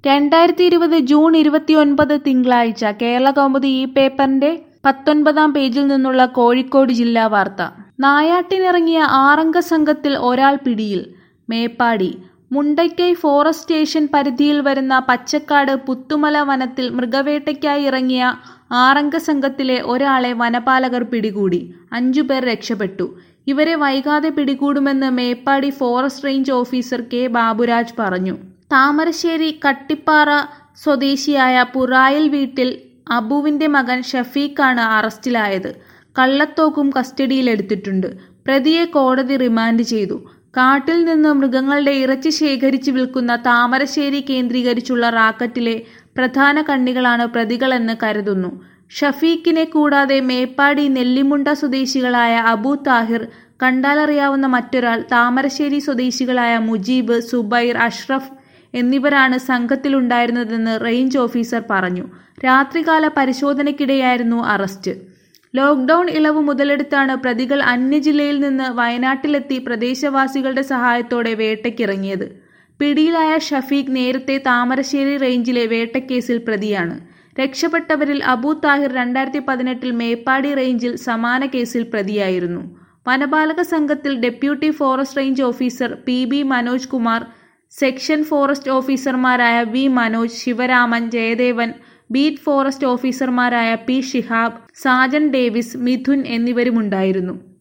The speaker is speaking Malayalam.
രണ്ടായിരത്തി ഇരുപത് ജൂൺ ഇരുപത്തിയൊൻപത് തിങ്കളാഴ്ച കേരളകൗമുദി ഈ പേപ്പറിന്റെ പത്തൊൻപതാം പേജിൽ നിന്നുള്ള കോഴിക്കോട് ജില്ലാ വാർത്ത നായാട്ടിനിറങ്ങിയ ആറംഗ സംഘത്തിൽ ഒരാൾ പിടിയിൽ മേപ്പാടി മുണ്ടയ്ക്കൈ ഫോറസ്റ്റ് സ്റ്റേഷൻ പരിധിയിൽ വരുന്ന പച്ചക്കാട് പുത്തുമല വനത്തിൽ മൃഗവേട്ടയ്ക്കായി ഇറങ്ങിയ ആറംഗ സംഘത്തിലെ ഒരാളെ വനപാലകർ പിടികൂടി അഞ്ചുപേർ രക്ഷപ്പെട്ടു ഇവരെ വൈകാതെ പിടികൂടുമെന്ന് Meppadi forest range officer K Baburaj പറഞ്ഞു താമരശ്ശേരി കട്ടിപ്പാറ സ്വദേശിയായ പുറായിൽ വീട്ടിൽ അബുവിന്റെ മകൻ ഷഫീഖാണ് അറസ്റ്റിലായത് കള്ളത്തോക്കും കസ്റ്റഡിയിലെടുത്തിട്ടുണ്ട് പ്രതിയെ കോടതി റിമാൻഡ് ചെയ്തു കാട്ടിൽ നിന്ന് മൃഗങ്ങളുടെ ഇറച്ചി ശേഖരിച്ച് വിൽക്കുന്ന താമരശ്ശേരി കേന്ദ്രീകരിച്ചുള്ള റാക്കറ്റിലെ പ്രധാന കണ്ണികളാണ് പ്രതികളെന്ന് കരുതുന്നു ഷഫീഖിനെ കൂടാതെ മേപ്പാടി നെല്ലിമുണ്ട സ്വദേശികളായ അബു താഹിർ കണ്ടാലറിയാവുന്ന മറ്റൊരാൾ താമരശ്ശേരി സ്വദേശികളായ മുജീബ് സുബൈർ അഷ്റഫ് എന്നിവരാണ് സംഘത്തിലുണ്ടായിരുന്നതെന്ന് റേഞ്ച് ഓഫീസർ പറഞ്ഞു രാത്രികാല പരിശോധനയ്ക്കിടെയായിരുന്നു അറസ്റ്റ് ലോക്ഡൌൺ ഇളവ് മുതലെടുത്താണ് പ്രതികൾ അന്യജില്ലയിൽ നിന്ന് വയനാട്ടിലെത്തി പ്രദേശവാസികളുടെ സഹായത്തോടെ വേട്ടയ്ക്കിറങ്ങിയത് പിടിയിലായ ഷഫീഖ് നേരത്തെ താമരശ്ശേരി റേഞ്ചിലെ വേട്ടക്കേസിൽ പ്രതിയാണ് രക്ഷപ്പെട്ടവരിൽ അബു താഹിർ രണ്ടായിരത്തി പതിനെട്ടിൽ മേപ്പാടി റേഞ്ചിൽ സമാന കേസിൽ പ്രതിയായിരുന്നു വനപാലക സംഘത്തിൽ deputy forest range officer P B Manoj Kumar section forest ഓഫീസർമാരായ V Manoj Sivaraman Jayadevan beat forest ഓഫീസർമാരായ പി ഷിഹാബ് സാജൻ ഡേവിസ് മിഥുൻ എന്നിവരുമുണ്ടായിരുന്നു